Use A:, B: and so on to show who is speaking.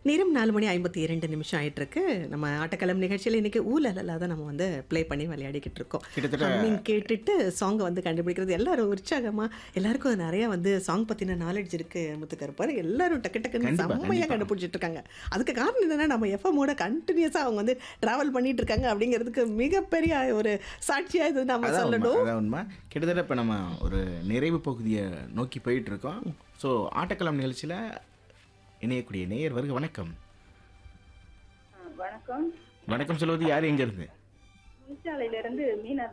A: நேரம் நாலு மணி ஐம்பத்தி இரண்டு நிமிஷம் ஆயிட்டு இருக்கு நம்ம ஆட்டக்களம் நிகழ்ச்சியில் இன்னைக்கு ஊழலெல்லாம் தான் நம்ம வந்து ப்ளே பண்ணி விளையாடிக்கிட்டு இருக்கோம்
B: கிட்டத்தட்ட-
A: ஹம்மிங் கேட்டுட்டு சாங்கை வந்து கண்டுபிடிக்கிறது எல்லாரும் உற்சாகமா எல்லாருக்கும் நிறைய வந்து சாங் பத்தின நாலேஜ் இருக்கு முத்துக்கருப்பார் எல்லாரும் டக்கு டக்குன்னு
B: கண்டிப்பா,
A: செம்மையா
B: கண்டிப்பா.
A: கண்டுபிடிச்சிட்டு இருக்காங்க அதுக்கு காரணம் என்னன்னா நம்ம எஃப்எம்மோட கண்டினியூஸா அவங்க வந்து டிராவல் பண்ணிட்டு இருக்காங்க அப்படிங்கிறதுக்கு மிகப்பெரிய ஒரு சாட்சியா இது நம்ம
B: அதான் உண்மை
A: சொல்லணும்
B: அதான் உண்மை கிட்டத்தட்ட இப்போ நம்ம ஒரு நிறைவு பகுதியை நோக்கி போயிட்டு இருக்கோம் ஸோ ஆட்டக்களம் நிகழ்ச்சியில் இணையக்கூடிய நேயர் வருக வணக்கம்
C: ஆ, வணக்கம்
B: வணக்கம் சொல்வது யார் எங்க இருந்து
C: முனிச்சாலையில இருந்து மீனா